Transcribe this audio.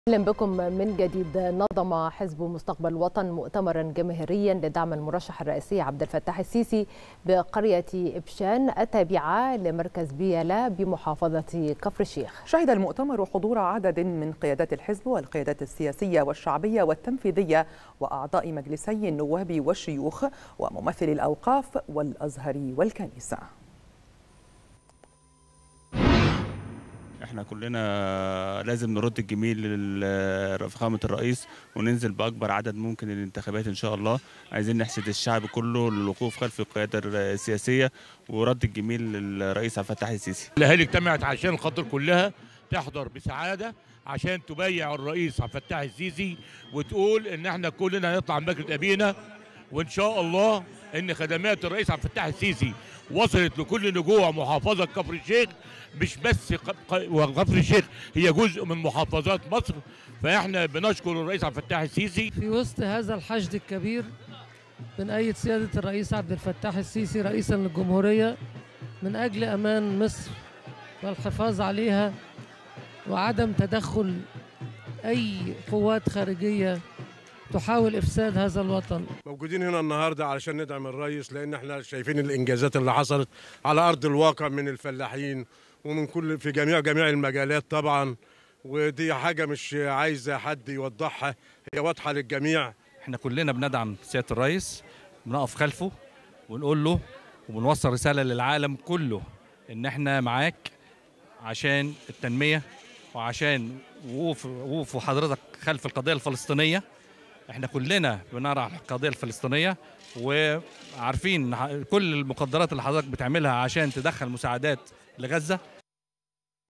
اهلا بكم من جديد نظم حزب مستقبل الوطن مؤتمرا جماهيريا لدعم المرشح الرئاسي عبد الفتاح السيسي بقريه ابشان التابعه لمركز بيلا بمحافظه كفر الشيخ. شهد المؤتمر حضور عدد من قيادات الحزب والقيادات السياسيه والشعبيه والتنفيذيه واعضاء مجلسي النواب والشيوخ وممثل الاوقاف والازهر والكنيسه. احنا كلنا لازم نرد الجميل لفخامه الرئيس وننزل باكبر عدد ممكن للانتخابات ان شاء الله عايزين نحشد الشعب كله للوقوف خلف القياده السياسيه ورد الجميل للرئيس عبد الفتاح السيسي الاهالي اجتمعت عشان خاطر كلها تحضر بسعاده عشان تبيع الرئيس عبد الفتاح السيسي وتقول ان احنا كلنا هنطلع من بكره ابينا وان شاء الله ان خدمات الرئيس عبد الفتاح السيسي وصلت لكل نجوع محافظه كفر الشيخ مش بس كفر الشيخ هي جزء من محافظات مصر فاحنا بنشكر الرئيس عبد الفتاح السيسي في وسط هذا الحشد الكبير بنأيد سيادة الرئيس عبد الفتاح السيسي رئيسا للجمهورية من أجل أمان مصر والحفاظ عليها وعدم تدخل أي قوات خارجية تحاول افساد هذا الوطن موجودين هنا النهارده علشان ندعم الرئيس لان احنا شايفين الانجازات اللي حصلت على ارض الواقع من الفلاحين ومن كل في جميع جميع المجالات طبعا ودي حاجه مش عايزه حد يوضحها هي واضحه للجميع احنا كلنا بندعم سياده الرئيس بنقف خلفه ونقول له وبنوصل رساله للعالم كله ان احنا معاك عشان التنميه وعشان وقوف وقوف حضرتك خلف القضيه الفلسطينيه احنا كلنا بنرى القضيه الفلسطينيه وعارفين كل المقدرات اللي حضرتك بتعملها عشان تدخل مساعدات لغزه